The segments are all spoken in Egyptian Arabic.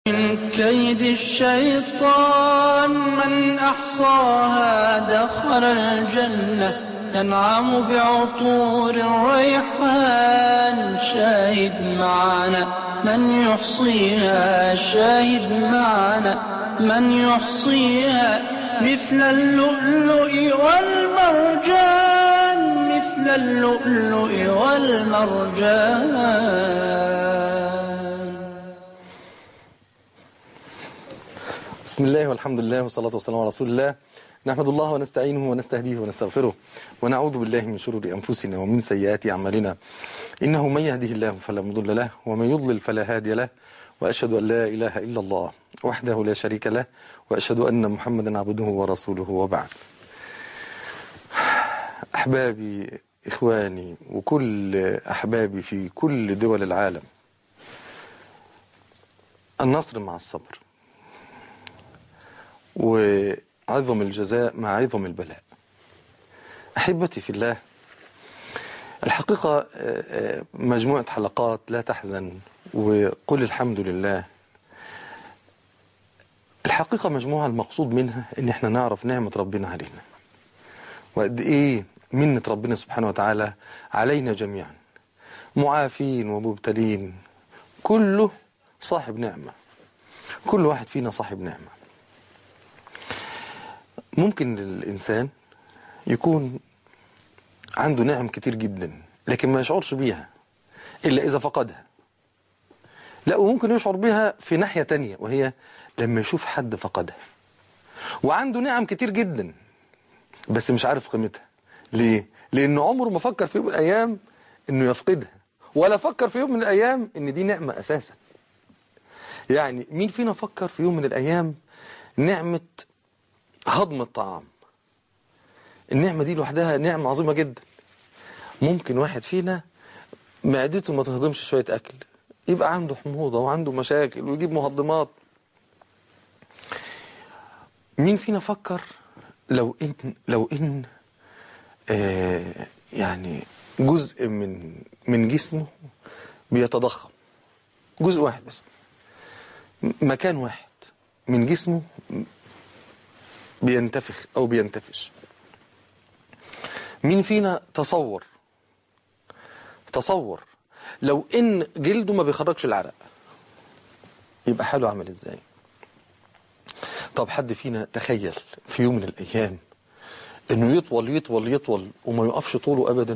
من كيد الشيطان من أحصاها دخل الجنة ينعم بعطور الريحان شاهد معنا من يحصيها شاهد معنا من يحصيها مثل اللؤلؤ والمرجان مثل اللؤلؤ والمرجان بسم الله والحمد لله والصلاة والسلام على رسول الله نحمد الله ونستعينه ونستهديه ونستغفره ونعوذ بالله من شرور أنفسنا ومن سيئات أعمالنا إنه من يهده الله فلا مضل له ومن يضلل فلا هادي له وأشهد أن لا إله إلا الله وحده لا شريك له وأشهد أن محمدا عبده ورسوله وبعد أحبابي إخواني وكل أحبابي في كل دول العالم النصر مع الصبر وعظم الجزاء مع عظم البلاء أحبتي في الله الحقيقة مجموعة حلقات لا تحزن وقل الحمد لله الحقيقة مجموعة المقصود منها ان احنا نعرف نعمة ربنا علينا وقد ايه منة ربنا سبحانه وتعالى علينا جميعا معافين ومبتلين كله صاحب نعمة كل واحد فينا صاحب نعمة ممكن الإنسان يكون عنده نعم كتير جدا لكن ما يشعرش بيها إلا إذا فقدها لا وممكن يشعر بها في ناحية تانية وهي لما يشوف حد فقدها وعنده نعم كتير جدا بس مش عارف قيمتها ليه؟ لأنه عمره ما فكر في يوم من الأيام أنه يفقدها ولا فكر في يوم من الأيام أن دي نعمة أساسا يعني مين فينا فكر في يوم من الأيام نعمة هضم الطعام النعمة دي لوحدها نعمة عظيمة جدا ممكن واحد فينا معدته ما تهضمش شوية أكل يبقى عنده حموضة وعنده مشاكل ويجيب مهضمات مين فينا فكر لو إن لو إن آه يعني جزء من من جسمه بيتضخم جزء واحد بس مكان واحد من جسمه بينتفخ أو بينتفش مين فينا تصور تصور لو ان جلده ما بيخرجش العرق يبقى حاله عامل ازاي طب حد فينا تخيل في يوم من الايام انه يطول يطول يطول وما يقفش طوله ابدا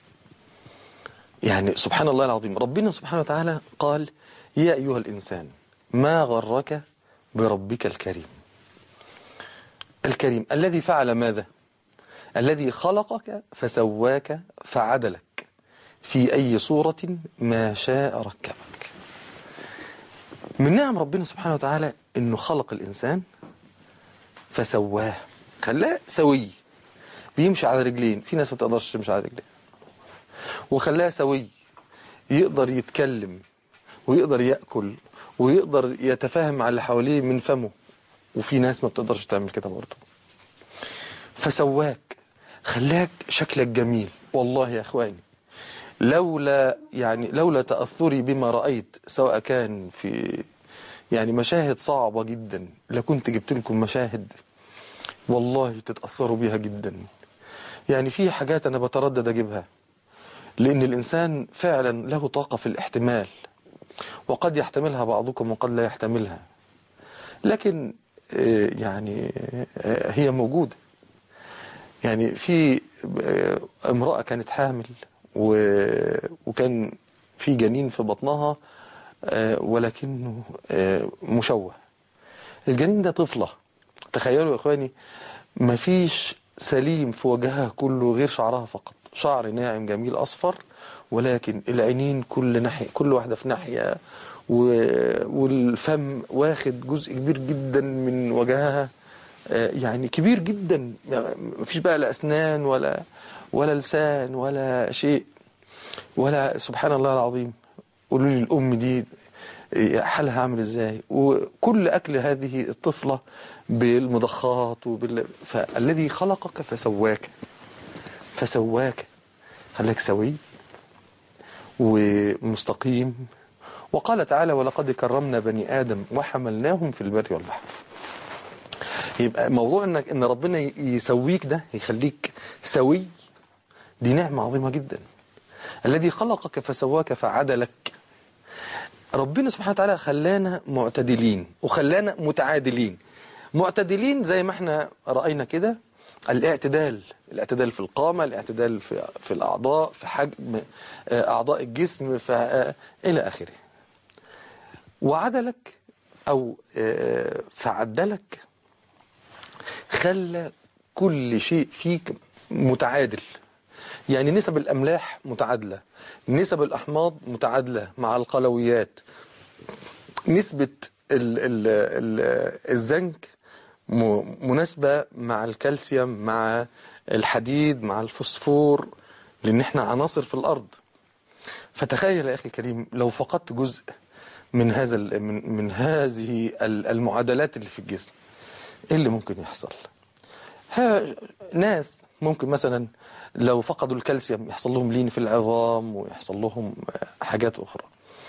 يعني سبحان الله العظيم ربنا سبحانه وتعالى قال يا ايها الانسان ما غرك بربك الكريم الكريم الذي فعل ماذا الذي خلقك فسواك فعدلك في أي صورة ما شاء ركبك من نعم ربنا سبحانه وتعالى أنه خلق الإنسان فسواه خلاه سوي بيمشي على رجلين في ناس ما تقدرش تمشي على رجلين وخلاه سوي يقدر يتكلم ويقدر يأكل ويقدر يتفاهم مع اللي حواليه من فمه وفي ناس ما بتقدرش تعمل كده برضه فسواك خلاك شكلك جميل والله يا اخواني لولا يعني لولا تأثري بما رأيت سواء كان في يعني مشاهد صعبة جدا لكنت جبت لكم مشاهد والله تتأثروا بيها جدا يعني في حاجات أنا بتردد أجيبها لأن الإنسان فعلا له طاقة في الاحتمال وقد يحتملها بعضكم وقد لا يحتملها لكن يعني هي موجودة يعني في امرأة كانت حامل وكان في جنين في بطنها ولكنه مشوه الجنين ده طفلة تخيلوا يا اخواني مفيش سليم في وجهها كله غير شعرها فقط شعر ناعم جميل اصفر ولكن العينين كل ناحية كل واحدة في ناحية والفم واخد جزء كبير جدا من وجهها يعني كبير جدا مفيش بقى لا اسنان ولا ولا لسان ولا شيء ولا سبحان الله العظيم قولوا لي الام دي حالها عامل ازاي وكل اكل هذه الطفله بالمضخات وبال فالذي خلقك فسواك فسواك خلاك سوي ومستقيم وقال تعالى ولقد كرمنا بني آدم وحملناهم في البر والبحر يبقى موضوع انك ان ربنا ي- يسويك ده يخليك سوي دي نعمة عظيمة جدا الذي خلقك فسواك فعدلك ربنا سبحانه وتعالى خلانا معتدلين وخلانا متعادلين معتدلين زي ما احنا رأينا كده الاعتدال الاعتدال في القامة الاعتدال في, في الأعضاء في حجم آه، أعضاء الجسم في آه، إلى آخره وعدلك أو آه، فعدلك خلى كل شيء فيك متعادل يعني نسب الأملاح متعادلة نسب الأحماض متعادلة مع القلويات نسبة ال ال ال الزنك م- مناسبة مع الكالسيوم مع الحديد مع الفوسفور لأن احنا عناصر في الأرض فتخيل يا أخي الكريم لو فقدت جزء من هذا ال- من, من هذه ال- المعادلات اللي في الجسم ايه اللي ممكن يحصل ها ناس ممكن مثلا لو فقدوا الكالسيوم يحصل لهم لين في العظام ويحصل لهم آه، حاجات أخرى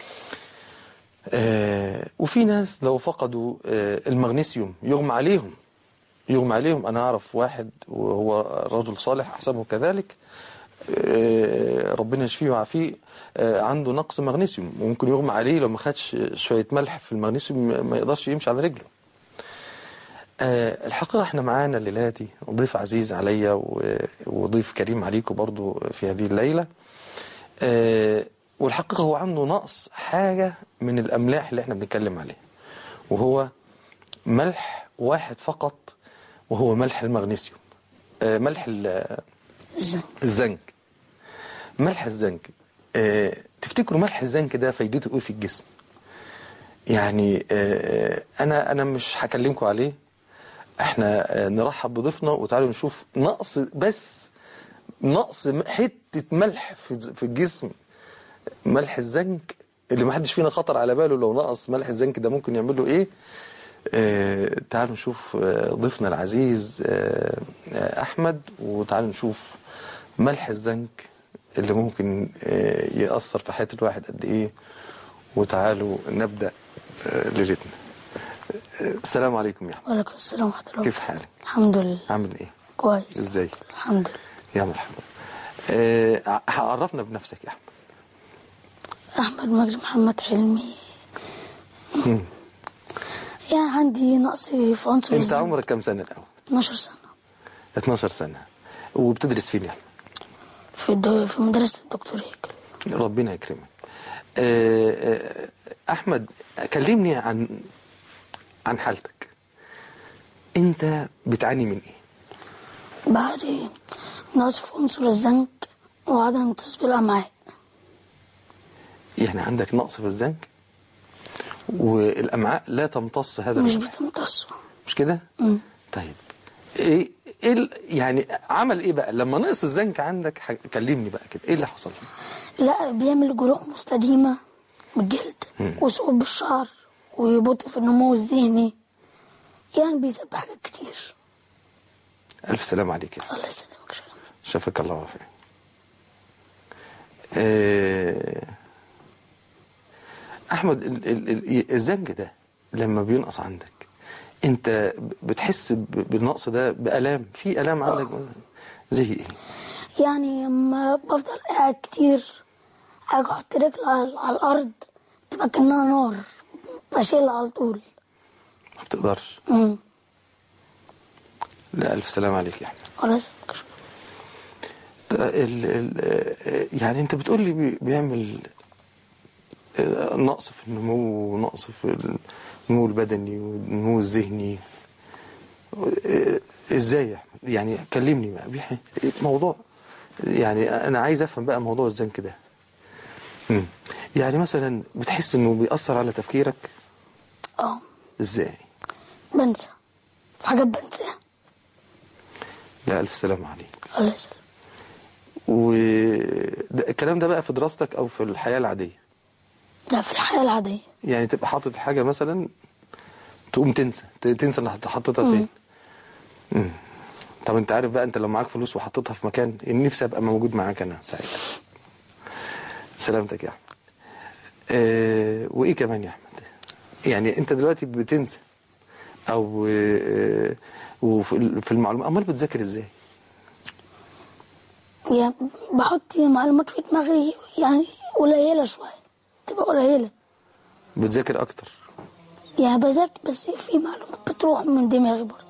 آه، وفي ناس لو فقدوا آه، المغنيسيوم يغمى عليهم يغمى عليهم أنا أعرف واحد وهو رجل صالح أحسبه كذلك آه، ربنا يشفيه ويعافيه آه، عنده نقص مغنيسيوم وممكن يغمى عليه لو ما خدش شوية ملح في المغنيسيوم ما يقدرش يمشي على رجله آه، الحقيقة احنا معانا الليلة دي ضيف عزيز عليا و- وضيف كريم عليكم برضو في هذه الليلة آه، والحقيقة هو عنده نقص حاجة من الأملاح اللي احنا بنتكلم عليه وهو ملح واحد فقط وهو ملح المغنيسيوم آه، ملح ال- ازاي الزنك ملح الزنك آه، تفتكروا ملح الزنك ده فايدته ايه في الجسم يعني آه، انا انا مش هكلمكم عليه احنا آه، نرحب بضيفنا وتعالوا نشوف نقص بس نقص م- حته ملح في في الجسم ملح الزنك اللي ما حدش فينا خطر على باله لو نقص ملح الزنك ده ممكن يعمل له ايه آه، تعالوا نشوف آه، ضيفنا العزيز آه، آه، احمد وتعالوا نشوف ملح الزنك اللي ممكن آه، يأثر في حياة الواحد قد ايه وتعالوا نبدأ آه، ليلتنا آه، السلام عليكم يا احمد وعليكم السلام ورحمة الله كيف حالك الحمد لله عامل ايه كويس ازاي الحمد لله يا مرحبا آه، عرفنا بنفسك يا احمد أحمد مجدي محمد حلمي يعني عندي نقص في عنصر انت الزنك. عمرك كم سنة الاول 12 سنة 12 سنة وبتدرس فين يا احمد في الدو... في مدرسة الدكتور هيكل ربنا يكرمك آه، آه، احمد كلمني عن عن حالتك انت بتعاني من ايه بعد نقص في عنصر الزنك وعدم تصبير الأمعاء يعني عندك نقص في الزنك والامعاء لا تمتص هذا مش الملح. بتمتصه مش كده مم. طيب ايه ايه ال- يعني عمل ايه بقى لما نقص الزنك عندك ح- كلمني بقى كده ايه اللي حصل لا بيعمل جروح مستديمة بالجلد وصعوب بالشعر ويبطئ في النمو الذهني يعني بيسبب حاجات كتير الف سلام عليك يا الله يسلمك شكرا شافك الله وفيك آه، احمد ال- ال- ال- الزنج ده لما بينقص عندك انت بتحس ب- بالنقص ده بالام في الام عندك زي ايه يعني لما بفضل قاعد كتير اجي احط رجل على, على الارض تبقى كأنها نار بشيلها على طول ما بتقدرش امم لا الف سلام عليك يا احمد الله يسلمك شكرا ال ال يعني انت بتقول لي بي- بيعمل آه، نقص في النمو ونقص في النمو البدني والنمو الذهني آه، ازاي يا احمد يعني كلمني بقى بيح- موضوع يعني انا عايز افهم بقى موضوع الزنك ده مم. يعني مثلا بتحس انه بيأثر على تفكيرك اه ازاي بنسى في حاجات بنساها لا الف سلام عليك الله يسلمك والكلام ده بقى في دراستك او في الحياة العادية لا في الحياة العادية يعني تبقى حاطط حاجة مثلا تقوم تنسى ت- تنسى انك حطيتها فين مم. طب انت عارف بقى انت لو معاك فلوس وحطيتها في مكان نفسي ابقى موجود معاك انا ساعتها سلامتك يا احمد آه وايه كمان يا احمد يعني انت دلوقتي بتنسى او آه وفي في المعلومات امال بتذاكر ازاي يعني بحط معلومات في دماغي يعني قليلة شوية تبقى قليلة بتذاكر اكتر يعني بذاكر بس في معلومات بتروح من دماغي برضه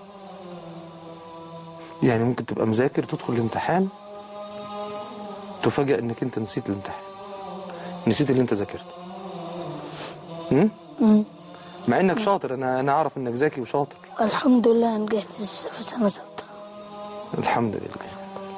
يعني ممكن تبقى مذاكر تدخل الامتحان تفاجأ انك انت نسيت الامتحان نسيت اللي انت ذاكرته أمم؟ أمم. مع انك شاطر انا انا اعرف انك ذكي وشاطر الحمد لله نجحت في سنة ستة الحمد لله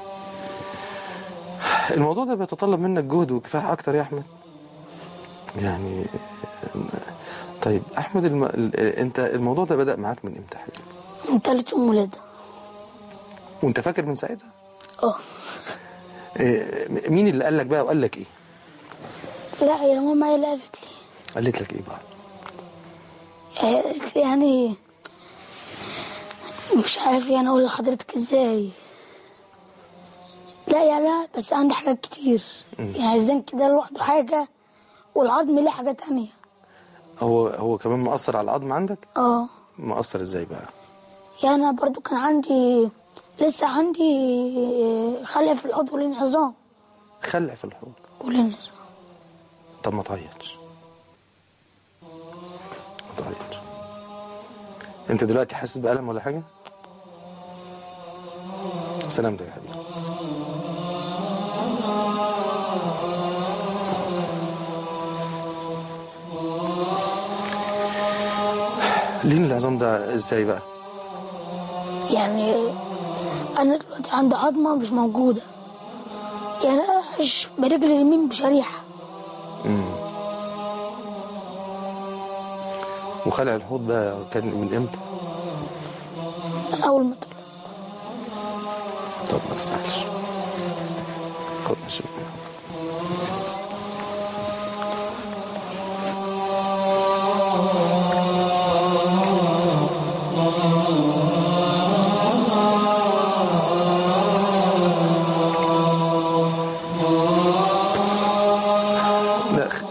الموضوع ده بيتطلب منك جهد وكفاح اكتر يا احمد يعني طيب احمد الم... ال- انت الموضوع ده بدأ معاك من امتى يا حبيبي من تالت يوم ولادة وانت فاكر من ساعتها اه إيه، مين اللي قال لك بقى وقال لك ايه لا يا ماما هي اللي قالت لي قالت لك ايه بقى قالت لي يعني مش عارف يعني اقول لحضرتك ازاي لا يا لا بس عندي حاجات كتير يعني الزنك ده لوحده حاجة والعظم ليه حاجة تانية هو هو كمان مأثر على العظم عندك اه مأثر ازاي بقى يعني انا برضو كان عندي لسه عندي خلع في العضو والانعظام خلع في الحوض والانعظام طب ما تعيطش ما تعيطش انت دلوقتي حاسس بألم ولا حاجة سلامتك يا حبيبي لين العظام ده ازاي بقى يعني انا دلوقتي عندي عظمة مش موجودة يعني انا عايش برجلي اليمين بشريحة وخلع الحوض بقى كان من امتى من اول ما اتولدت طب ما تزعلش خد نشوف لا خ-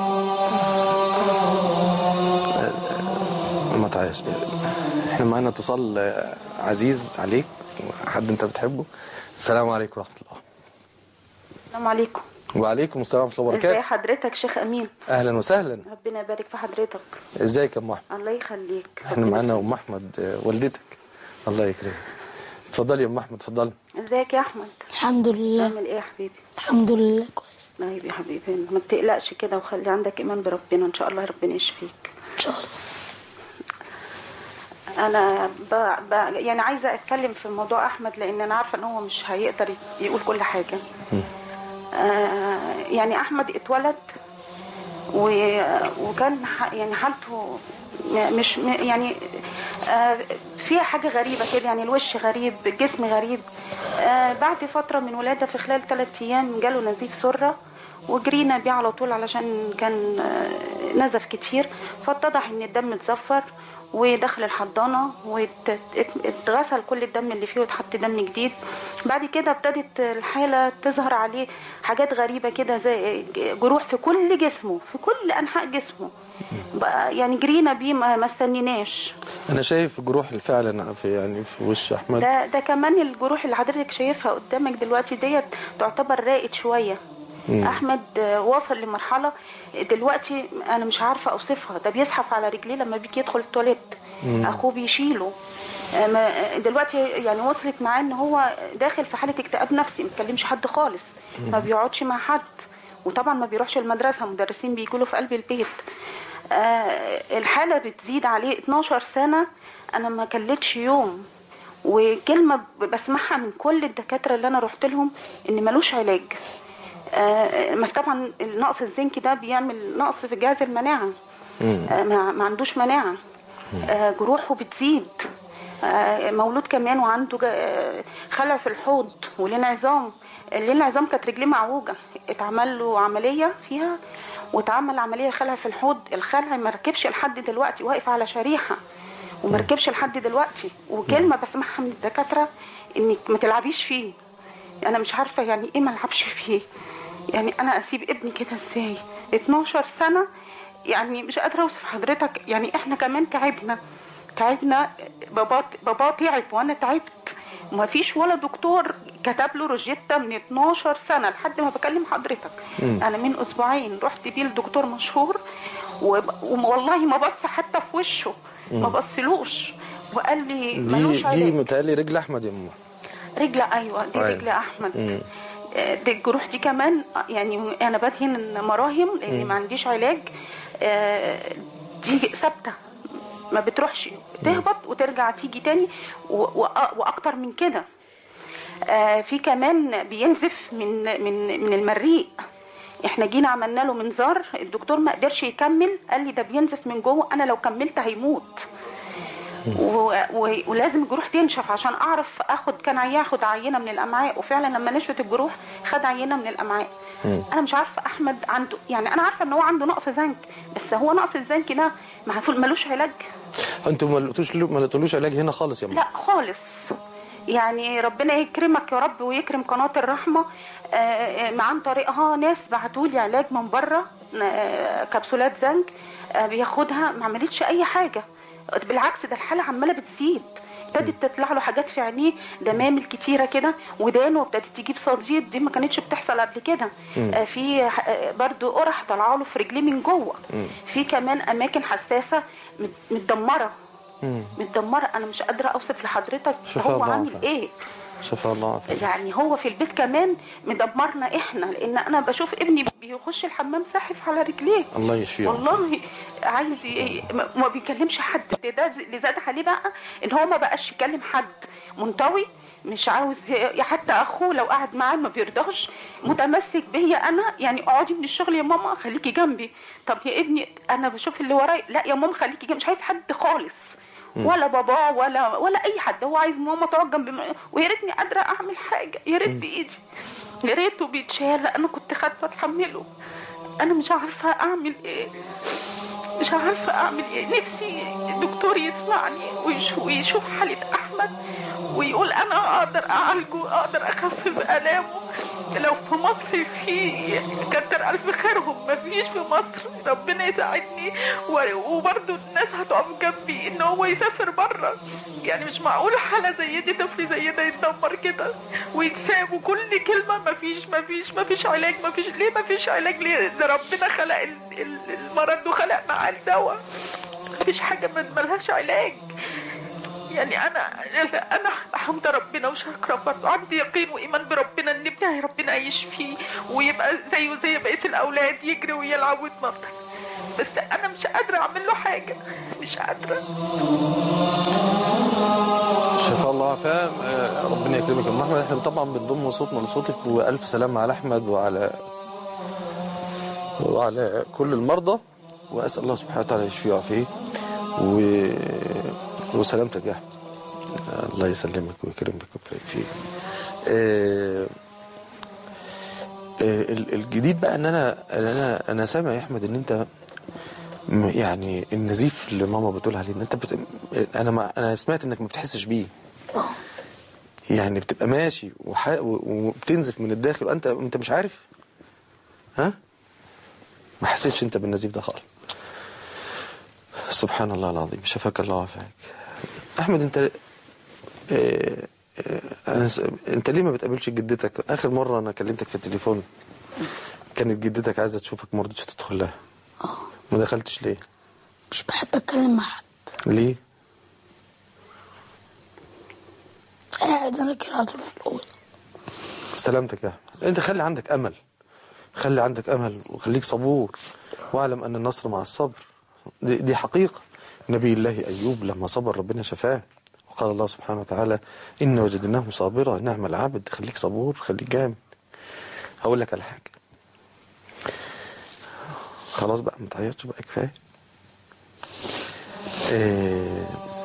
ما تعيش احنا معانا اتصال آه، عزيز عليك حد انت بتحبه السلام عليكم ورحمه الله السلام عليكم وعليكم السلام ورحمه الله ازاي وبركاته حضرتك شيخ امين اهلا وسهلا ربنا يبارك في حضرتك ازيك يا ام احمد الله يخليك احنا معانا ام احمد آه، والدتك الله يكرمك اتفضلي يا ام احمد اتفضلي ازيك يا احمد الحمد لله عامل ايه يا حبيبي الحمد لله كويس طيب يا حبيبي ما تقلقش كده وخلي عندك ايمان بربنا ان شاء الله ربنا يشفيك ان شاء الله انا ب... ب... يعني عايزه اتكلم في موضوع احمد لان انا عارفه ان هو مش هيقدر يقول كل حاجه آه يعني احمد اتولد و... وكان ح... يعني حالته مش م- يعني آه فيها حاجه غريبه كده يعني الوش غريب الجسم غريب آه بعد فتره من ولاده في خلال ثلاث ايام جاله نزيف سره وجرينا بيه على طول علشان كان آه، نزف كتير فاتضح ان الدم اتزفر ودخل الحضانة واتغسل كل الدم اللي فيه واتحط دم جديد بعد كده ابتدت الحالة تظهر عليه حاجات غريبة كده زي جروح في كل جسمه في كل أنحاء جسمه بقى يعني جرينا بيه ما ما استنيناش انا شايف جروح فعلا في يعني في وش احمد ده ده كمان الجروح اللي حضرتك شايفها قدامك دلوقتي ديت تعتبر راقد شويه احمد آه، وصل لمرحله دلوقتي انا مش عارفه اوصفها ده بيزحف على رجليه لما بيجي يدخل التواليت اخوه بيشيله آه، ما- دلوقتي يعني وصلت معاه ان هو داخل في حاله اكتئاب نفسي ما بيكلمش حد خالص ما بيقعدش مع حد وطبعا ما بيروحش المدرسه مدرسين بيجوا له في قلب البيت آه، الحاله بتزيد عليه 12 سنه انا ما كلتش يوم وكلمه ب- بسمعها من كل الدكاتره اللي انا رحت لهم ان ملوش علاج آه، ما طبعا النقص الزنكي ده بيعمل نقص في جهاز المناعه آه، ما ما عندوش مناعه آه، جروحه بتزيد آه، مولود كمان وعنده جا- آه، خلع في الحوض والانعظام الانعظام كانت رجليه معوجه اتعمل له عمليه فيها واتعمل عمليه خلع في الحوض الخلع ما ركبش لحد دلوقتي واقف على شريحه وما ركبش لحد دلوقتي وكلمه بسمعها من الدكاتره انك ما تلعبيش فيه انا مش عارفه يعني ايه ما العبش فيه يعني انا اسيب ابني كده ازاي 12 سنه يعني مش قادره اوصف حضرتك يعني احنا كمان تعبنا تعبنا بابا بابا تعب وانا تعبت ما فيش ولا دكتور كتب له روجيتا من 12 سنه لحد ما بكلم حضرتك انا من اسبوعين رحت بيه لدكتور مشهور وب- والله ما بص حتى في وشه ما بصلوش وقال لي دي ملوش دي علاج متهيألي رجل احمد يا ماما رجل ايوه دي أيوة. رجل احمد مم. آه، دي الجروح دي كمان آه، يعني انا بدهن مراهم لان ما عنديش علاج آه، دي ثابته ما بتروحش تهبط وترجع تيجي تاني و- وأ- واكتر من كده آه، في كمان بينزف من من من المريء احنا جينا عملنا له منظار الدكتور ما قدرش يكمل قال لي ده بينزف من جوه انا لو كملت هيموت و... و... ولازم الجروح تنشف عشان اعرف اخد كان ياخد عينه من الامعاء وفعلا لما نشفت الجروح خد عينه من الامعاء انا مش عارفه احمد عنده يعني انا عارفه ان هو عنده نقص زنك بس هو نقص الزنك ده ما هو ملوش علاج انتوا ما لقيتوش ما لقيتولوش علاج هنا خالص يا ماما لا خالص يعني ربنا يكرمك يا رب ويكرم قناة الرحمة آه، آه، عن طريقها ناس بعتوا لي علاج من بره آه، كبسولات زنك آه، بياخدها ما عملتش أي حاجة بالعكس ده الحالة عمالة بتزيد ابتدت تطلع له حاجات في عينيه دمامل كتيره كده ودانه ابتدت تجيب صديد دي ما كانتش بتحصل قبل كده آه، في آه، برضو قرح طلعوا له في رجليه من جوه في كمان اماكن حساسه مت- متدمره متدمره انا مش قادره اوصف لحضرتك شفاء هو الله عامل عافية. ايه شفاء الله عافية يعني هو في البيت كمان مدمرنا احنا لان انا بشوف ابني بيخش الحمام ساحف على رجليه الله يشفيه ويعافيه. والله عايز ي- ما- ما بيكلمش حد ده, ده اللي زاد عليه بقى ان هو ما بقاش يكلم حد منطوي مش عاوز ي- حتى اخوه لو قعد معاه ما بيرضاش متمسك بيا انا يعني اقعدي من الشغل يا ماما خليكي جنبي طب يا ابني انا بشوف اللي ورايا لا يا ماما خليكي جنبي مش عايز حد خالص ولا باباه ولا ولا اي حد هو عايز ماما تقعد جنبي ويا ريتني قادره اعمل حاجه يا ريت بايدي يا ريته بيتشال انا كنت خايفه اتحمله انا مش عارفه اعمل ايه مش عارفه اعمل ايه نفسي الدكتور يسمعني ويشوف, ويشوف حاله احمد ويقول انا اقدر اعالجه اقدر اخفف الامه لو في مصر في كتر الف خيرهم مفيش في مصر ربنا يساعدني و- وبرضه الناس هتقف جنبي ان هو يسافر بره يعني مش معقول حاله زي دي طفل زي ده يتدمر كده ويتساب وكل كلمه مفيش مفيش مفيش علاج مفيش ليه مفيش علاج ليه ده ربنا خلق ال- ال- المرض وخلق معاه الدواء مفيش حاجه ما- ملهاش علاج يعني انا انا حمد ربنا وشاكره برضه عندي يقين وايمان بربنا ان ابني ربنا يشفيه ويبقى زيه زي بقيه الاولاد يجري ويلعب ويتنطط بس انا مش قادره اعمل له حاجه مش قادره شفاء الله عافية آه، ربنا يكرمك يا ام احمد احنا طبعا بنضم صوتنا لصوتك والف سلامة على احمد وعلى وعلى كل المرضى واسال الله سبحانه وتعالى يشفيه ويعافيه و... وسلامتك يا احمد آه، الله يسلمك ويكرمك ويبارك فيك آه، آه، ال- الجديد بقى ان انا انا انا سامع يا احمد ان انت م- يعني النزيف اللي ماما بتقول عليه ان انت بت... انا ما... انا سمعت انك ما بتحسش بيه يعني بتبقى ماشي وح... و- وبتنزف من الداخل وانت انت مش عارف ها ما حسيتش انت بالنزيف ده خالص سبحان الله العظيم شفاك الله وعافاك احمد انت آه، آه، أنا س... انت ليه ما بتقابلش جدتك اخر مره انا كلمتك في التليفون كانت جدتك عايزه تشوفك ما رضيتش تدخل لها ما دخلتش ليه مش بحب اتكلم مع حد ليه قاعد انا كده على طول في الاول سلامتك يا احمد انت خلي عندك امل خلي عندك امل وخليك صبور واعلم ان النصر مع الصبر دي, دي حقيقه نبي الله ايوب لما صبر ربنا شفاه وقال الله سبحانه وتعالى ان وجدناه صابرا نعم العبد خليك صبور خليك جامد هقول لك على حاجه خلاص بقى ما تعيطش بقى كفايه آه،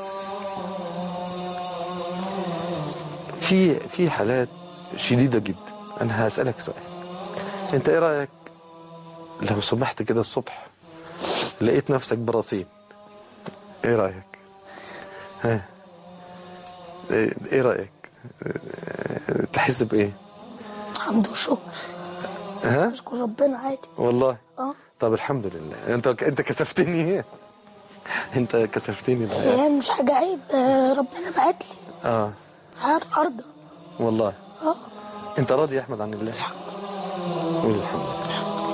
في في حالات شديده جدا انا هسالك سؤال انت ايه رايك لو صبحت كده الصبح لقيت نفسك براسين ايه رايك ها ايه إيه رايك اه، تحس بايه حمد وشكر ها اشكر ربنا عادي والله اه طب الحمد لله انت انت كسفتني انت كسفتني الحقيقة. يعني مش حاجة عيب آه، ربنا بعت لي اه عار- أرضى والله اه انت راضي يا احمد عن الله قول الحمد لله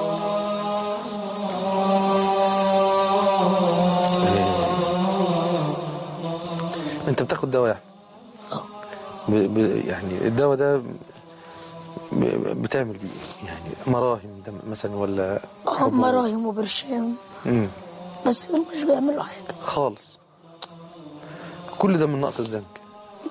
إيه. انت بتاخد دواء يا احمد ب... ب... يعني الدواء ده ب... بتعمل بيه إيه؟ يعني مراهم ده مثلا ولا اه حبوب؟ مراهم وبرشام مم. بس دول مش بيعملوا حاجة خالص كل ده من نقص الزنك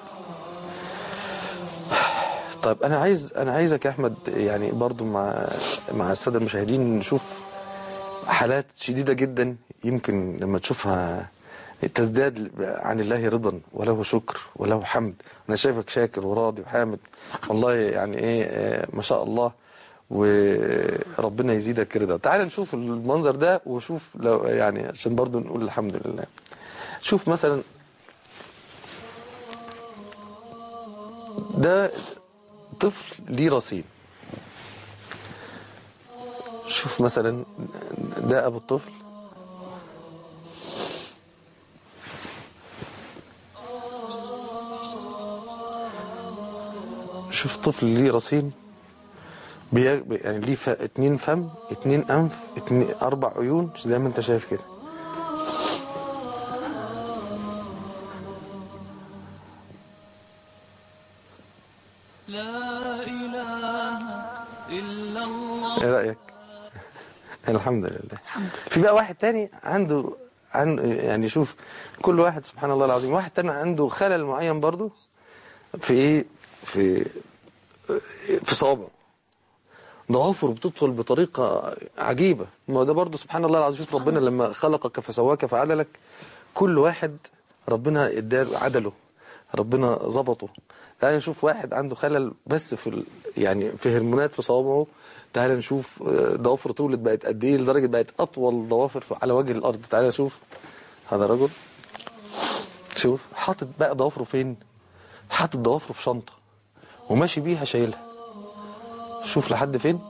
طيب انا عايز انا عايزك يا احمد يعني برضو مع مع الساده المشاهدين نشوف حالات شديده جدا يمكن لما تشوفها تزداد عن الله رضا وله شكر وله حمد انا شايفك شاكر وراضي وحامد والله يعني ايه آه، ما شاء الله وربنا يزيدك رضا تعال نشوف المنظر ده وشوف لو يعني عشان برضو نقول الحمد لله شوف مثلا ده طفل ليه رصيد شوف مثلا ده ابو الطفل شوف طفل ليه رصين بي... بي- يعني ليه ف... اتنين فم اتنين انف اتنين اربع عيون زي ما انت شايف كده لا إله إلا الله ايه رايك الحمد لله الحمد لله في بقى واحد تاني عنده عنده يعني شوف كل واحد سبحان الله العظيم واحد تاني عنده خلل معين برضو في ايه في في صوابعه ضوافره بتطول بطريقة عجيبة ما هو ده برضو سبحان الله العظيم شوف ربنا لما خلقك فسواك فعدلك كل واحد ربنا اداله عدله ربنا ظبطه تعال نشوف واحد عنده خلل بس في ال... يعني في هرمونات في صوابعه تعال نشوف آه، ضوافره طولت بقت قد ايه لدرجه بقت اطول ضوافر في- على وجه الارض تعال نشوف هذا رجل شوف حاطط بقى ضوافره فين حاطط ضوافره في شنطه وماشي بيها شايلها شوف لحد فين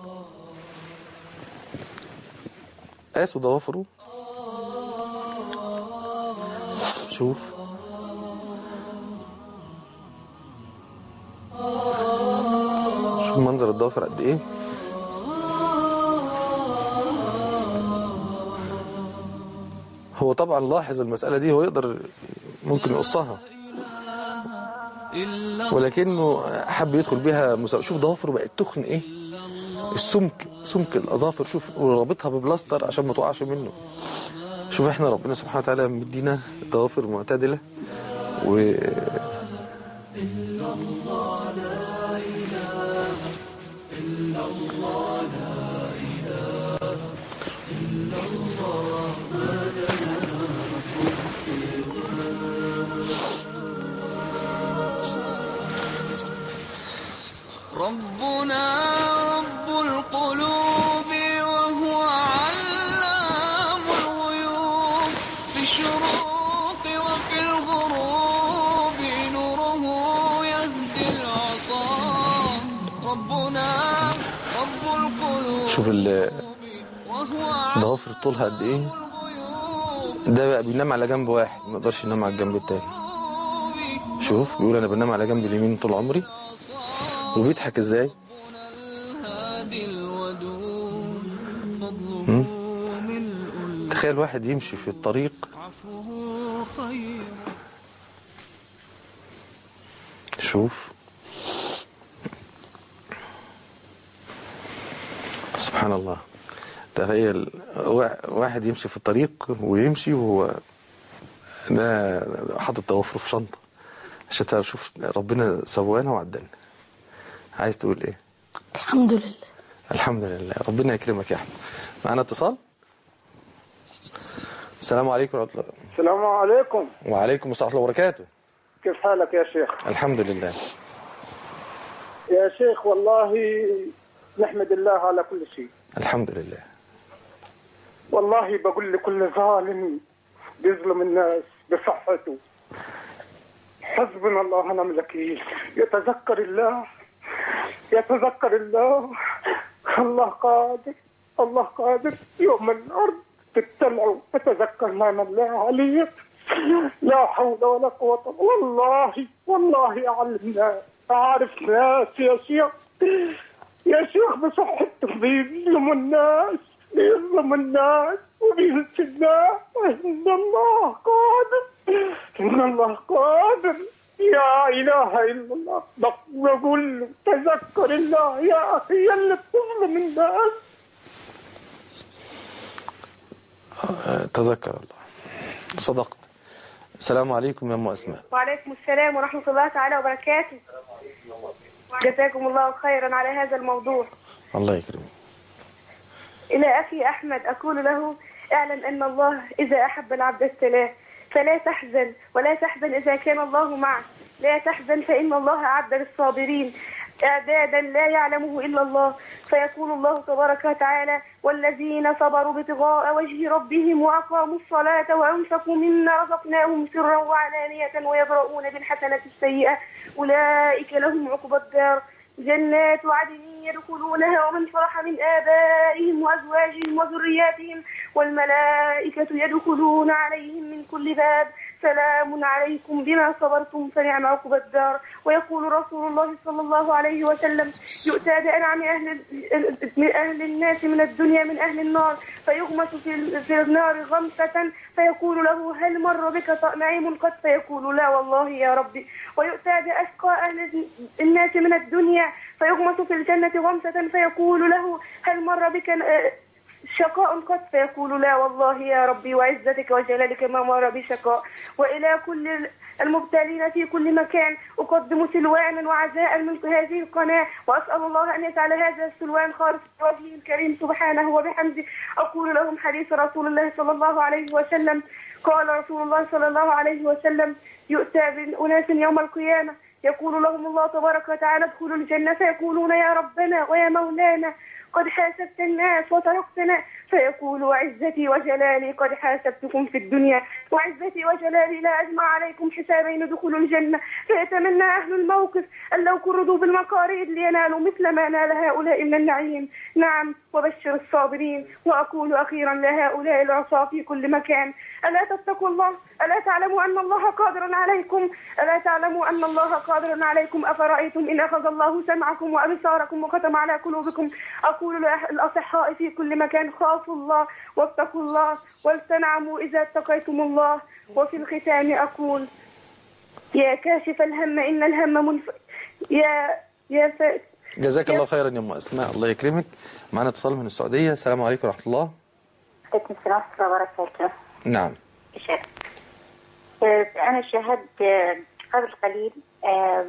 قاسوا ضوافره شوف شوف منظر الضوافر قد ايه هو طبعا لاحظ المسألة دي هو يقدر ممكن يقصها إلا ولكنه حب يدخل بيها مسابقة شوف ضوافره بقت تخن ايه السمك سمك الاظافر شوف ورابطها ببلاستر عشان ما تقعش منه شوف احنا ربنا سبحانه وتعالى مدينا ضوافر معتدله و ربنا رب القلوب وهو علام الغيوب في الشروق وفي الغروب نوره يهدي العصا ربنا رب القلوب شوف ال- وهو علام ضوافر طولها قد ايه الغيوب ده بقى بينام على جنب واحد ما يقدرش ينام على الجنب التاني شوف بيقول انا بنام على جنب اليمين طول عمري وبيضحك ازاي الهادي الودود فضله ملء تخيل واحد يمشي في الطريق عفوه خير شوف سبحان الله تخيل وا- واحد يمشي في الطريق ويمشي وهو ده حاطط ضوافره في شنطة عشان تعرف شوف ربنا سوانا وعدلنا عايز تقول ايه الحمد لله الحمد لله ربنا يكرمك يا احمد معنا اتصال السلام عليكم ورحمة الله السلام عليكم وعليكم السلام ورحمة الله وبركاته كيف حالك يا شيخ الحمد لله يا شيخ والله نحمد الله على كل شيء الحمد لله والله بقول لكل ظالم بيظلم الناس بصحته حسبنا الله ونعم الوكيل يتذكر الله يتذكر الله الله قادر الله قادر يوم الأرض تتبع فتذكر نعم الله عليك لا حول ولا قوة والله والله أعلم ناس أعرف ناس يا شيخ يا شيخ بصحة بيظلموا الناس بيظلموا الناس وبينسى الناس إن الله قادر إن الله قادر يا إله إلا الله بقول له تذكر الله يا أخي يا اللي بتظلم الناس آه، تذكر الله صدقت السلام عليكم يا ام اسماء وعليكم السلام ورحمة الله تعالى وبركاته جزاكم الله خيرا على هذا الموضوع الله يكرمك إلى أخي أحمد أقول له اعلم أن الله إذا أحب العبد ابتلاه فلا تحزن ولا تحزن إذا كان الله معك لا تحزن فإن الله أعد للصابرين إعدادا لا يعلمه إلا الله فيقول الله تبارك وتعالى والذين صبروا ابتغاء وجه ربهم وأقاموا الصلاة وأنفقوا مما رزقناهم سرا وعلانية ويبرؤون بالحسنة السيئة أولئك لهم عقبى الدار جنات عدن يدخلونها ومن فرح من آبائهم وأزواجهم وذرياتهم والملائكة يدخلون عليهم من كل باب سلام عليكم بما صبرتم فنعم عقبى الدار ويقول رسول الله صلى الله عليه وسلم يؤتى بأنعم أهل من أهل الناس من الدنيا من أهل النار فيغمس في في النار غمسة فيقول له هل مر بك نعيم قد فيقول لا والله يا ربي ويؤتى بأشقى أهل الناس من الدنيا فيغمس في الجنة غمسة فيقول له هل مر بك آه، شقاء قد فيقول لا والله يا ربي وعزتك وجلالك ما مر بشقاء وإلى كل المبتلين في كل مكان أقدم سلوانا وعزاء من هذه القناة وأسأل الله أن يجعل هذا السلوان خالص لوجهه الكريم سبحانه وبحمده أقول لهم حديث رسول الله صلى الله عليه وسلم قال رسول الله صلى الله عليه وسلم يؤتى بأناس يوم القيامة يقول لهم الله تبارك وتعالى ادخلوا الجنة فيقولون يا ربنا ويا مولانا قد حاسبت الناس وتركتنا فيقول وعزتي وجلالي قد حاسبتكم في الدنيا وعزتي وجلالي لا أجمع عليكم حسابين دخول الجنة فيتمنى أهل الموقف أن لو كردوا بالمقاريد لينالوا مثل ما نال هؤلاء من النعيم نعم وبشر الصابرين وأقول أخيرا لهؤلاء العصاة في كل مكان ألا تتقوا الله ألا تعلموا أن الله قادر عليكم ألا تعلموا أن الله قادر عليكم أفرأيتم إن أخذ الله سمعكم وأبصاركم وختم على قلوبكم أقول للأصحاء في كل مكان خافوا الله واتقوا الله واستنعموا إذا اتقيتم الله وفي الختام أقول يا كاشف الهم إن الهم منف... يا يا ف... جزاك الله خيرا يا ام اسماء الله يكرمك معنا اتصال من السعوديه السلام عليكم ورحمه الله عليكم السلام ورحمة الله وبركاته نعم شيخ آه، أنا شاهدت آه، قبل قليل آه،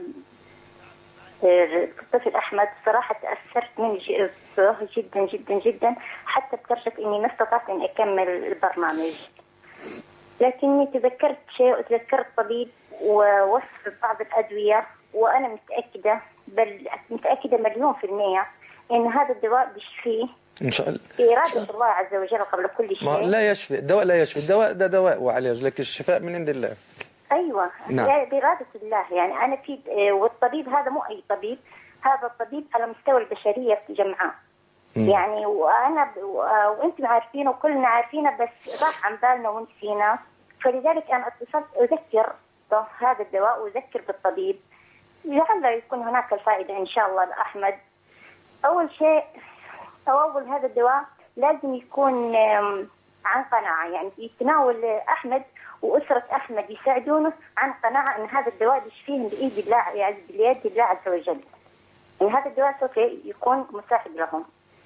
آه، الطفل أحمد صراحة تأثرت منه ج- بصراحة جدا جدا جدا حتى لدرجة إني ما استطعت إني أكمل البرنامج لكني تذكرت شيء وتذكرت طبيب ووصف بعض الأدوية وأنا متأكدة بل متأكدة مليون في المية إن هذا الدواء بيشفيه ان شاء الله بإرادة الله عز وجل قبل كل ما شيء لا يشفي الدواء لا يشفي الدواء ده دواء وعلاج لكن الشفاء من عند الله ايوه نعم. يعني بإرادة الله يعني انا في آه، والطبيب هذا مو اي طبيب هذا الطبيب على مستوى البشريه في جمعاء مم. يعني وانا ب... و- آه، وانتم عارفين وكلنا عارفينه بس راح عن بالنا ونسينا فلذلك انا اتصلت اذكر هذا الدواء واذكر بالطبيب لعل يكون هناك الفائده ان شاء الله لاحمد اول شيء أو اول هذا الدواء لازم يكون آم، عن قناعه يعني يتناول احمد واسره احمد يساعدونه عن قناعه ان هذا الدواء يشفيهم بايد الله يعني بيد الله عز وجل. يعني هذا الدواء سوف يكون مساعد لهم.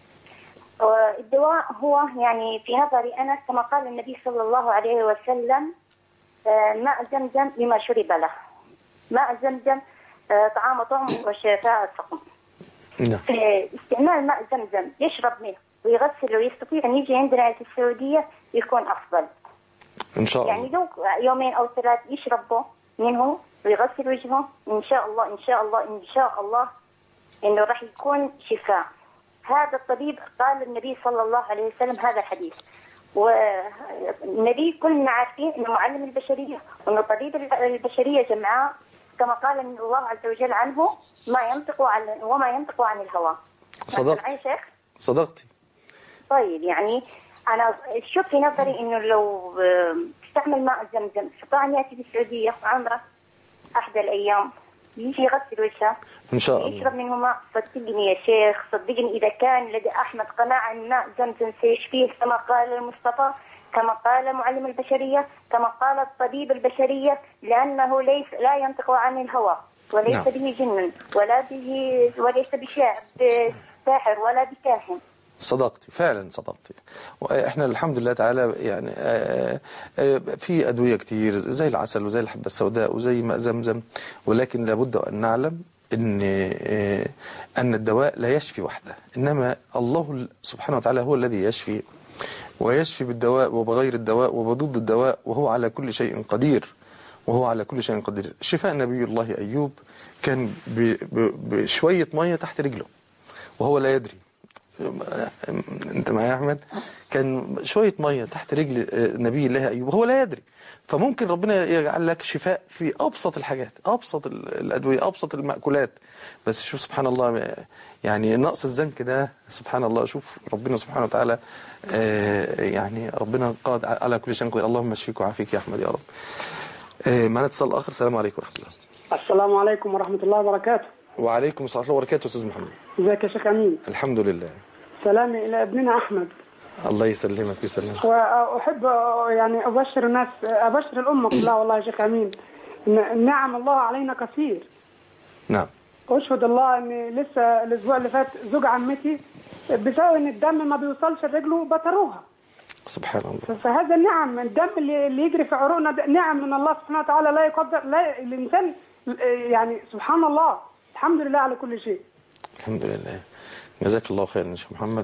والدواء هو يعني في نظري انا كما قال النبي صلى الله عليه وسلم آه، ماء زمزم لما شرب له. ماء زمزم آه، طعام طعم وشفاء سقم. نعم آه، استعمال ماء زمزم يشرب منه ويغسل ويستطيع ان يجي عندنا في السعوديه يكون افضل. ان شاء يعني الله لو يومين او ثلاث يشربوا منه ويغسل وجهه ان شاء الله ان شاء الله ان شاء الله انه راح يكون شفاء. هذا الطبيب قال النبي صلى الله عليه وسلم هذا الحديث. والنبي كلنا عارفين انه معلم البشريه وانه طبيب البشريه جمعاء كما قال الله عز وجل عنه ما ينطق عن وما ينطق عن الهوى. صدقت. معي شيخ؟ صدقتي طيب يعني انا شوف في نظري انه لو آه، تستعمل ماء زمزم استطاع ان ياتي بالسعوديه في عمره احدى الايام يجي يغسل وجهه ان شاء الله يشرب منه ماء صدقني يا شيخ صدقني اذا كان لدى احمد قناعه ان ماء زمزم سيشفيه كما قال المصطفى كما قال معلم البشريه كما قال الطبيب البشريه لانه ليس لا ينطق عن الهوى وليس نعم. به جن ولا به وليس بشاعر بساحر ولا بكاهن صدقتي فعلا صدقتي واحنا الحمد لله تعالى يعني آه، آه، في ادويه كتير زي العسل وزي الحبه السوداء وزي ماء زمزم ولكن لابد ان نعلم ان آه، ان الدواء لا يشفي وحده انما الله سبحانه وتعالى هو الذي يشفي ويشفي بالدواء وبغير الدواء وبضد الدواء وهو على كل شيء قدير وهو على كل شيء قدير شفاء نبي الله ايوب كان ب- ب- بشويه ميه تحت رجله وهو لا يدري انت معايا يا احمد كان شويه ميه تحت رجل آه، نبي الله ايوب وهو لا يدري فممكن ربنا يجعل لك شفاء في ابسط الحاجات ابسط ال- الادويه ابسط المأكولات بس شوف سبحان الله يعني نقص الزنك ده سبحان الله شوف ربنا سبحانه وتعالى آه، يعني ربنا قاد على كل شيء قدير اللهم اشفيك وعافيك يا احمد يا رب آه، معنا اتصال اخر السلام عليكم ورحمه الله السلام عليكم ورحمة الله وبركاته وعليكم السلام ورحمه الله وبركاته استاذ محمد ازيك يا شيخ أمين الحمد لله سلامي إلى ابننا أحمد الله يسلمك ويسلمك وأحب يعني أبشر الناس أبشر الأمة كلها والله يا شيخ أمين إن- نعم الله علينا كثير نعم واشهد الله ان لسه الاسبوع اللي فات زوج عمتي بسبب ان الدم ما بيوصلش لرجله بتروها سبحان الله ف- فهذا النعم الدم اللي, اللي يجري في عروقنا ده نعم من الله سبحانه وتعالى لا يقدر لا الانسان يعني سبحان الله الحمد لله على كل شيء الحمد لله جزاك الله خيرا يا شيخ محمد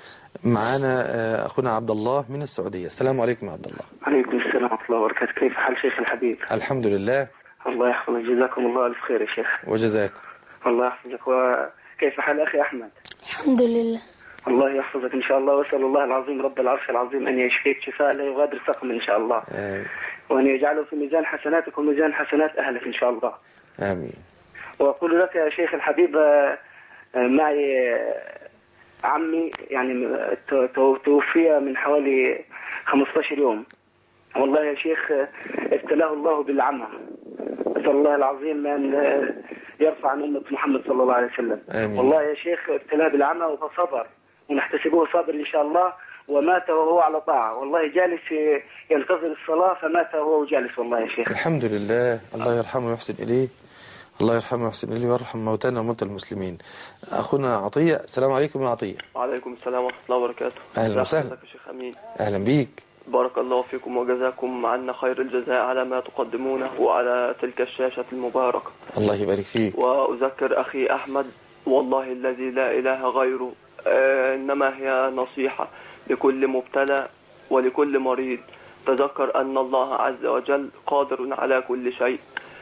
معانا آه، اخونا عبد الله من السعوديه السلام عليكم يا عبد الله عليكم السلام ورحمة الله وبركاته كيف حال شيخ الحبيب الحمد لله الله يحفظك جزاكم الله ألف خير يا شيخ وجزاكم الله يحفظك وكيف حال أخي أحمد الحمد لله الله يحفظك إن شاء الله وأسأل الله العظيم رب العرش العظيم أن يشفيك شفاء لا يغادر سقما إن شاء الله آه، وأن يجعله في ميزان حسناتك وميزان حسنات أهلك إن شاء الله امين وأقول لك يا شيخ الحبيب آه، آه، معي آه، عمي يعني آه، تو- تو- توفي من حوالي 15 يوم والله يا شيخ آه، ابتلاه الله بالعمى أسأل الله العظيم أن آه، يرفع عن أمة محمد صلى الله عليه وسلم آمين. والله يا شيخ ابتلاه بالعمى وصبر ونحتسبه صابر إن شاء الله ومات وهو على طاعة والله جالس آه، ينتظر الصلاة فمات وهو جالس والله يا شيخ الحمد لله الله يرحمه ويحسن اليه الله يرحمه ويحسن اليه ويرحم موتانا وموتى المسلمين اخونا عطيه السلام عليكم يا عطيه وعليكم السلام ورحمة الله وبركاته أهلا ازي وسهلا. حضرتك يا شيخ أمين اهلا بيك بارك الله فيكم وجزاكم عنا خير الجزاء على ما تقدمونه وعلى تلك الشاشة المباركة الله يبارك فيك وأذكر أخي أحمد والله الذي لا إله غيره آه، إنما هي نصيحة لكل مبتلى ولكل مريض تذكر أن الله عز وجل قادر على كل شيء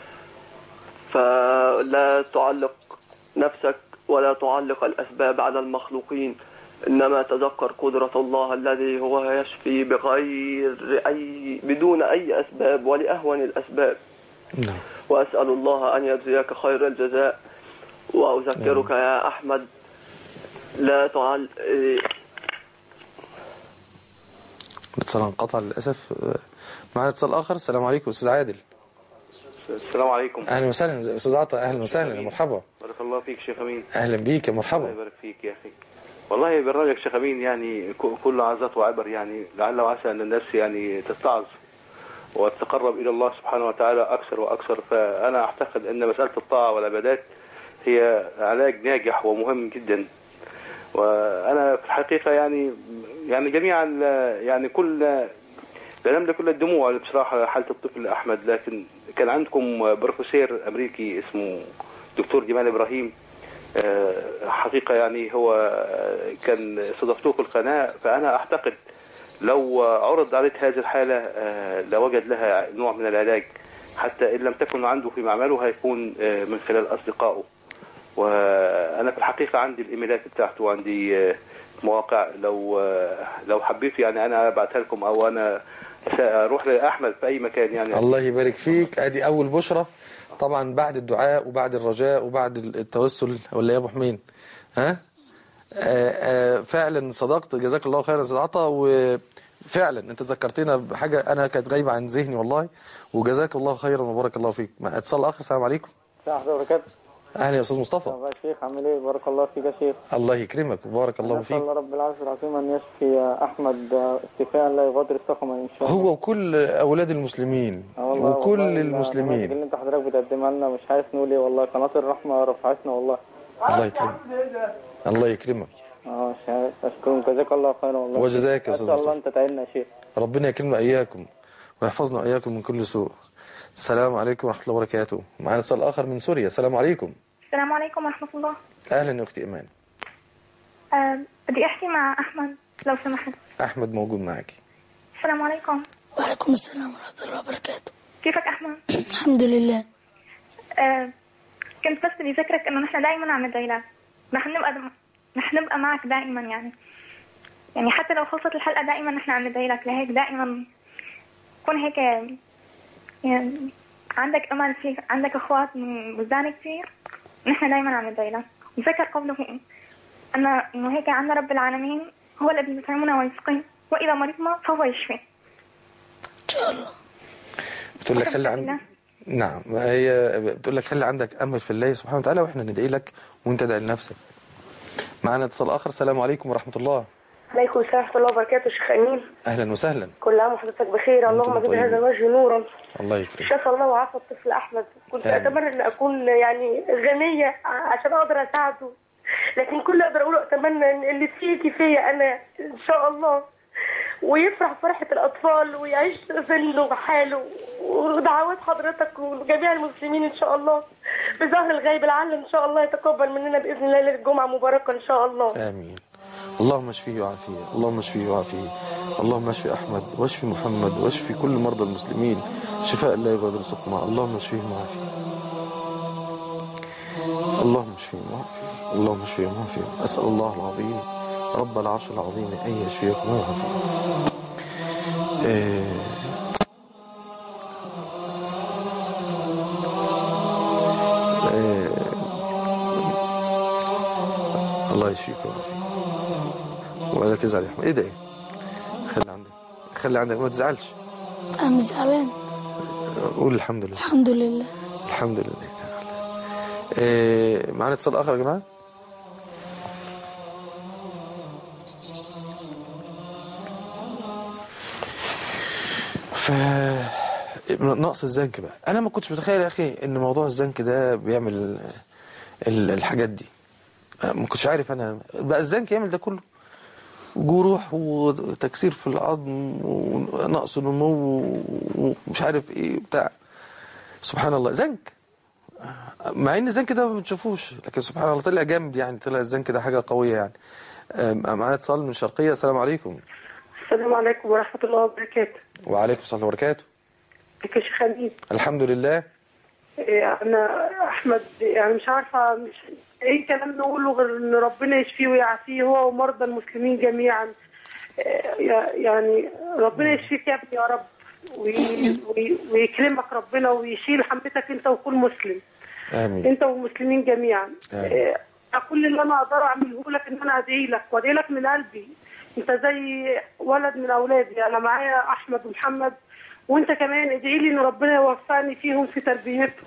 فلا تعلق نفسك ولا تعلق الأسباب على المخلوقين إنما تذكر قدرة الله الذي هو يشفي بغير أي بدون أي أسباب ولأهون الأسباب نعم وأسأل الله أن يجزيك خير الجزاء وأذكرك يا أحمد لا تعل إيه، الاتصال انقطع للاسف آه، معنا اتصال اخر السلام عليكم استاذ عادل السلام عليكم اهلا وسهلا استاذ عطا اهلا وسهلا يا مرحبا بارك الله فيك شيخ امين اهلا بيك يا الله مرحبا يبارك فيك يا اخي والله بالراجل شيخ امين يعني ك- كل عظات وعبر يعني لعل وعسى ان الناس يعني تتعظ وتتقرب الى الله سبحانه وتعالى اكثر واكثر فانا اعتقد ان مساله الطاعه والعبادات هي علاج ناجح ومهم جدا وانا في الحقيقه يعني يعني جميعا يعني كل لا نملك كل الدموع بصراحه حاله الطفل احمد لكن كان عندكم بروفيسور امريكي اسمه دكتور جمال ابراهيم آه، حقيقه يعني هو آه، كان صدفته في القناه فانا اعتقد لو عرض عليه هذه الحاله آه، لوجد لها نوع من العلاج حتى ان لم تكن عنده في معمله هيكون آه، من خلال اصدقائه وانا في الحقيقه عندي الايميلات بتاعته وعندي آه، مواقع لو آه، لو حبيت يعني انا ابعتها لكم او انا اروح لاحمد في اي مكان يعني الله يبارك فيك ادي اول بشرة طبعا بعد الدعاء وبعد الرجاء وبعد التوسل ولا يا ابو حمين ها آه، آه، فعلا صدقت جزاك الله خيرا استاذ عطا وفعلا انت ذكرتنا بحاجه انا كانت غايبه عن ذهني والله وجزاك الله خيرا وبارك الله فيك مع اتصال اخر السلام عليكم ورحمة الله وبركاته اهلا يا استاذ مصطفى يا شيخ عامل ايه بارك الله فيك يا شيخ الله يكرمك وبارك الله نسأل فيك الله رب العرش العظيم أن يشفي أحمد شفاء لا يغادر سقما إن شاء الله هو وكل اولاد المسلمين آه والله وكل والله النماذج المسلمين اللي انت حضرتك بتقدمها لنا مش عارف نقول ايه والله قناة الرحمة رفعتنا والله الله يكرمك الله يكرمك اه مش عارف اشكرك جزاك الله خيرا والله وجزاك يا أستاذ اسال الله مصطفى. انت تعيننا يا شيخ ربنا يكرمنا اياكم ويحفظنا واياكم من كل سوء السلام عليكم ورحمه الله وبركاته معنا اتصال اخر من سوريا السلام عليكم السلام عليكم ورحمة الله اهلا يا اختي ايمان أه بدي أحكي مع أحمد لو سمحت احمد موجود معاكي السلام عليكم وعليكم السلام ورحمة الله وبركاته كيفك أحمد؟ الحمد لله أه كنت بس بدي أذكرك إنه نحن دائما عم ندعي لك رح نبقى رح نبقى معك دائما يعني يعني حتى لو خلصت الحلقة دائما نحن عم ندعي لك لهيك دائما كون هيك يعني عندك أمل فيك عندك أخوات من بلدان كثير نحن دائما عم ندعي لك وذكر قوله أن إنه هيك عنا رب العالمين هو الذي يطعمنا ويسقي وإذا مرضنا فهو يشفي إن شاء الله بتقول لك خلي عند نعم هي بتقول لك خلي عندك امل في الله سبحانه وتعالى واحنا ندعي لك وانت ادعي لنفسك معنا اتصال اخر السلام عليكم ورحمه الله عليكم السلام ورحمة الله وبركاته شيخ أمين اهلا وسهلا كل عام وحضرتك بخير اللهم وأنتم زد هذا طيبين. الوجه نورا الله يكرمك شفى الله وعافى الطفل أحمد كنت آمين. أتمنى أن أكون يعني غنية عشان أقدر أساعده لكن كل اللي أقدر أقوله أتمنى أن اللي فيه كفاية أنا إن شاء الله ويفرح فرحة الأطفال ويعيش ذله وحاله ودعوات حضرتك وجميع المسلمين إن شاء الله بظهر الغيب لعل إن شاء الله يتقبل مننا بإذن الله ليلة الجمعة مباركة إن شاء الله امين اللهم اشفيه وعافيه اللهم اشفيه وعافيه اللهم اشفي احمد واشفي محمد واشفي كل مرضى المسلمين شفاء لا يغادر سقما اللهم اشفيهم وعافيه اللهم اشفيهم وعافيه اللهم اشفيهم وعافيه اسال الله العظيم رب العرش العظيم ان يشفيكم ويعافيكم آه، آه، الله يشفيك ويعافيك ولا تزعل يا احمد ادعي خلي عندك خلي عندك ما تزعلش أنا زعلان قول الحمد لله الحمد لله الحمد لله تعالى إيه معانا اتصال اخر يا جماعه ف نقص الزنك بقى انا ما كنتش متخيل يا اخي ان موضوع الزنك ده بيعمل ال- الحاجات دي ما كنتش عارف انا بقى الزنك يعمل ده كله جروح وتكسير في العظم ونقص نمو ومش عارف ايه بتاع سبحان الله زنك مع ان الزنك ده ما بنشوفوش لكن سبحان الله طلع جامد يعني طلع الزنك ده حاجه قويه يعني أم- معانا اتصال من الشرقيه السلام عليكم السلام عليكم ورحمة الله وبركاته وعليكم السلام وبركاته ازيك يا شيخ أمين الحمد لله إيه، انا احمد يعني مش عارفه مش ايه كلام نقوله غير ان ربنا يشفيه ويعافيه هو ومرضى المسلمين جميعا إيه، يعني ربنا يشفيك يا ابني يا رب وي- وي- ويكرمك ربنا ويشيل حملتك انت وكل مسلم امين انت والمسلمين جميعا آمين. إيه، كل اللي انا اقدر اعمله لك ان انا ادعي لك وادعي لك من قلبي انت زي ولد من اولادي انا معايا احمد ومحمد وانت كمان ادعي لي ان ربنا يوفقني فيهم في تربيتهم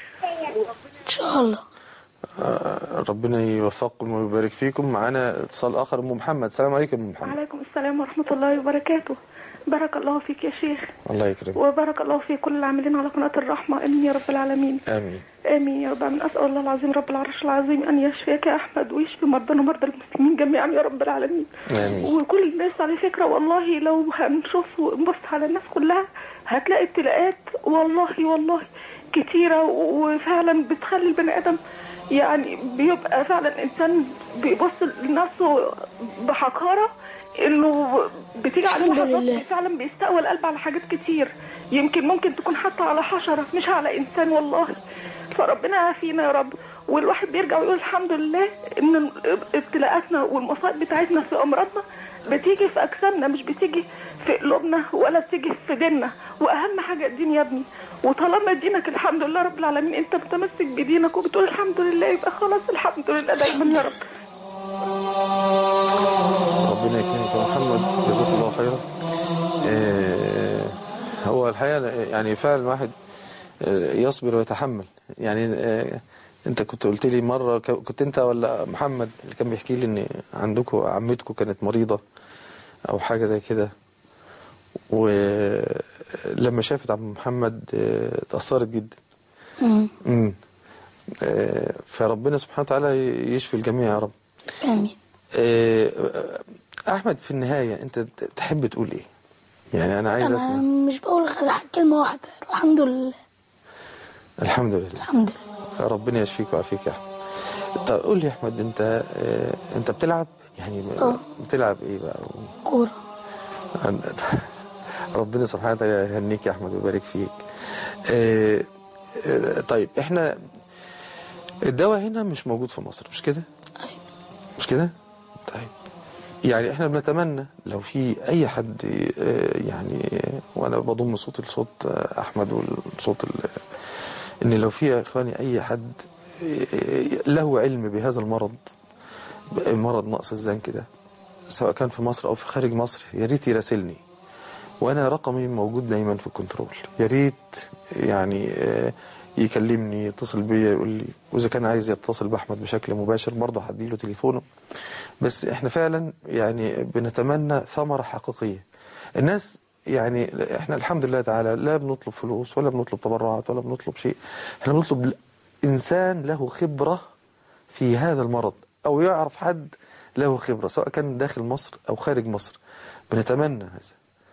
إن شاء الله آه، ربنا يوفقكم ويبارك فيكم معانا اتصال اخر ام محمد السلام عليكم ام محمد وعليكم السلام ورحمة الله وبركاته بارك الله فيك يا شيخ الله يكرمك وبارك الله في كل العاملين على قناة الرحمة آمين يا رب العالمين امين آمين يا رب العالمين أسأل الله العظيم رب العرش العظيم أن يشفيك يا أحمد ويشفي مرضانا ومرضى المسلمين جميعا يا رب العالمين امين وكل الناس على فكرة والله لو هنشوف ونبص على الناس كلها هتلاقي ابتلاءات والله والله كتيرة وفعلا بتخلي البني آدم يعني بيبقى فعلا إنسان بيبص لنفسه بحقارة إنه بتيجي عليه الحمد لحظات لله. فعلا بيستقوى القلب على حاجات كتير يمكن ممكن تكون حتى على حشرة مش على إنسان والله فربنا يعافينا يا رب والواحد بيرجع ويقول الحمد لله ان ابتلاءاتنا والمصائب بتاعتنا في امراضنا بتيجي في اجسامنا مش بتيجي في قلوبنا ولا بتيجي في ديننا واهم حاجه الدين يا ابني وطالما دينك الحمد لله رب العالمين انت متمسك بدينك وبتقول الحمد لله يبقى خلاص الحمد لله دايما يا رب خيرا آه، هو الحقيقة يعني فعلا الواحد آه، يصبر ويتحمل يعني آه، انت كنت قلت لي مرة ك- كنت انت ولا محمد اللي كان بيحكي لي ان عندكم عمتكم كانت مريضة او حاجة زي كده ولما شافت عم محمد آه، اتأثرت جدا مم. امم آه، فربنا سبحانه وتعالى يشفي الجميع يا رب آمين آه، احمد في النهايه انت ت- تحب تقول ايه يعني انا عايز أنا اسمع مش بقول غير كلمة واحدة الحمد لله الحمد لله الحمد لله ربنا يشفيك ويعافيك يا احمد طب قول لي يا احمد انت آه، انت بتلعب يعني ب- اه. بتلعب ايه بقى كورة ربنا سبحانه وتعالى يهنيك يا احمد ويبارك فيك آه، آه، طيب احنا الدواء هنا مش موجود في مصر مش كده مش كده طيب يعني احنا بنتمنى لو في اي حد آه، يعني آه، وانا بضم صوتي لصوت آه، احمد والصوت ال- ان لو في يا اخواني اي حد آه، له علم بهذا المرض مرض نقص الزنك ده سواء كان في مصر او في خارج مصر يا ريت يراسلني وانا رقمي موجود دايما في الكنترول يا ريت يعني آه، يكلمني يتصل بيا يقول لي واذا كان عايز يتصل باحمد بشكل مباشر برضه هديله تليفونه بس احنا فعلا يعني بنتمنى ثمره حقيقيه الناس يعني احنا الحمد لله تعالى لا بنطلب فلوس ولا بنطلب تبرعات ولا بنطلب شيء احنا بنطلب انسان له خبره في هذا المرض او يعرف حد له خبره سواء كان داخل مصر او خارج مصر بنتمنى هذا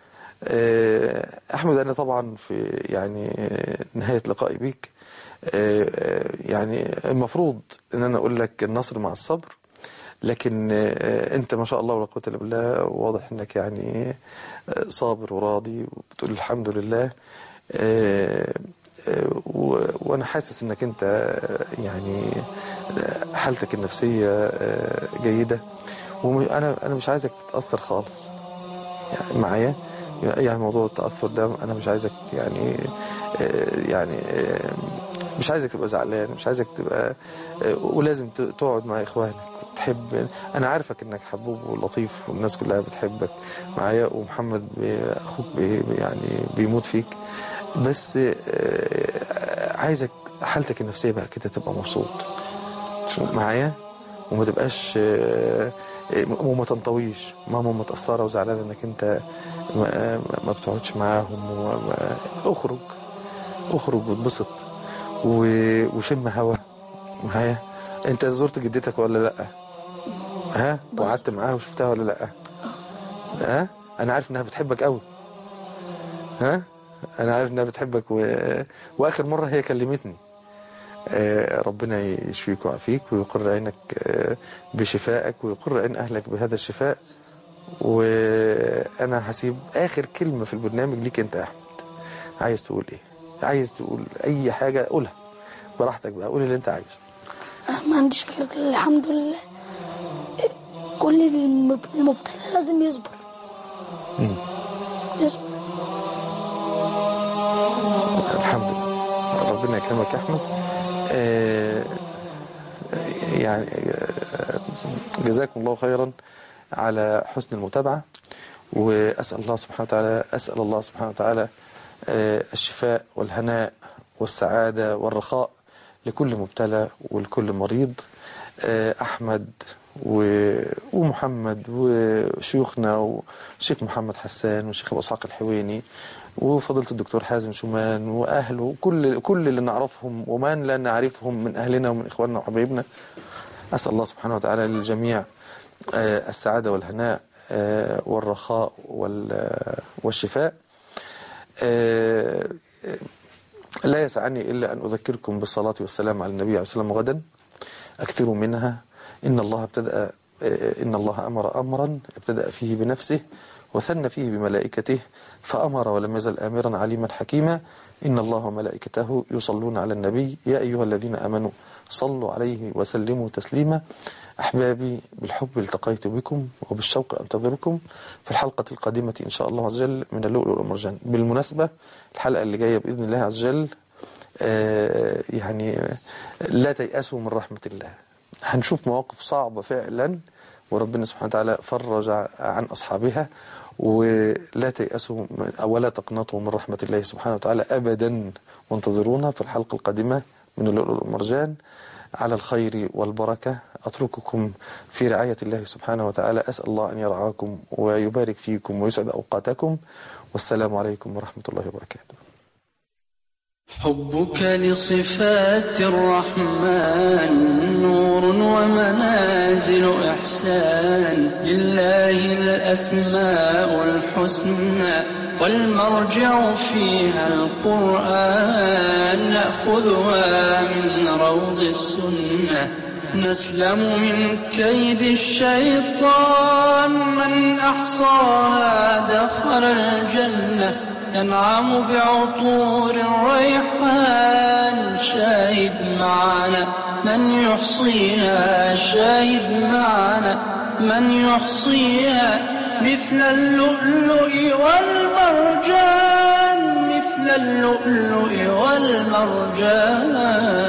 آه، احمد انا طبعا في يعني آه، نهايه لقائي بيك آه، آه، يعني المفروض ان انا اقول لك النصر مع الصبر لكن آه، انت ما شاء الله ولا قوه الا بالله واضح انك يعني آه، صابر وراضي وبتقول الحمد لله آه، آه، و- وانا حاسس انك انت آه، يعني آه، حالتك النفسيه آه، جيده وانا انا مش عايزك تتاثر خالص يعني معايا يعني موضوع التأثر ده أنا مش عايزك يعني آه، يعني آه، مش عايزك تبقى زعلان مش عايزك تبقى آه، ولازم ت- تقعد مع إخوانك وتحب أنا عارفك إنك حبوب ولطيف والناس كلها بتحبك معايا ومحمد بي- أخوك بي يعني بيموت فيك بس آه، عايزك حالتك النفسية بقى كده تبقى مبسوط معايا وما تبقاش آه، آه، وما تنطويش ماما متأثرة وزعلانة انك انت ما, ما بتقعدش معاهم وما- اخرج اخرج واتبسط و- وشم هوا معايا انت زرت جدتك ولا لا ها وقعدت معاها وشفتها ولا لا ها انا عارف انها بتحبك قوي ها انا عارف انها بتحبك و... واخر مره هي كلمتني آه، ربنا يشفيك ويعافيك ويقر عينك آه، بشفائك ويقر عين أهلك بهذا الشفاء وأنا هسيب آخر كلمة في البرنامج ليك أنت يا أحمد عايز تقول إيه عايز تقول أي حاجة قولها براحتك بقى قول اللي أنت عايزه أنا ما عنديش غير الحمد لله كل المب- المبتلى لازم يصبر مم. يصبر الحمد لله ربنا يكرمك يا أحمد آه، يعني آه، جزاكم الله خيرا على حسن المتابعة وأسأل الله سبحانه وتعالى أسأل الله سبحانه وتعالى آه، الشفاء والهناء والسعادة والرخاء لكل مبتلى ولكل مريض آه، أحمد و- ومحمد وشيوخنا والشيخ محمد حسان والشيخ أبو إسحاق الحويني وفضيلة الدكتور حازم شومان وأهله كل كل اللي نعرفهم ومن لا نعرفهم من أهلنا ومن إخواننا وحبايبنا أسأل الله سبحانه وتعالى للجميع آه، السعادة والهناء آه، والرخاء وال- والشفاء آه، لا يسعني إلا أن أذكركم بالصلاة والسلام على النبي عليه الصلاة والسلام غدا أكثروا منها إن الله ابتدأ آه، إن الله أمر أمرا ابتدأ فيه بنفسه وثنى فيه بملائكته فأمر ولم يزل آمرا عليما حكيما إن الله وملائكته يصلون على النبي يا أيها الذين آمنوا صلوا عليه وسلموا تسليما أحبابي بالحب التقيت بكم وبالشوق أنتظركم في الحلقة القادمة إن شاء الله عز وجل من اللؤلؤ والمرجان بالمناسبة الحلقة اللي جاية بإذن الله عز وجل آه، يعني آه، لا تيأسوا من رحمة الله هنشوف مواقف صعبة فعلا وربنا سبحانه وتعالى فرج عن أصحابها ولا تيأسوا من- أو لا تقنطوا من رحمة الله سبحانه وتعالى أبدا وانتظرونا في الحلقة القادمة من اللؤلؤ والمرجان على الخير والبركة أترككم في رعاية الله سبحانه وتعالى أسأل الله أن يرعاكم ويبارك فيكم ويسعد أوقاتكم والسلام عليكم ورحمة الله وبركاته حبك لصفات الرحمن نور ومنازل إحسان لله الأسماء الحسنى والمرجع فيها القرآن نأخذها من روض السنة نسلم من كيد الشيطان من أحصاها دخل الجنة ينعم بعطور الريحان شاهد معنا من يحصيها شاهد معنا من يحصيها مثل اللؤلؤ والمرجان مثل اللؤلؤ والمرجان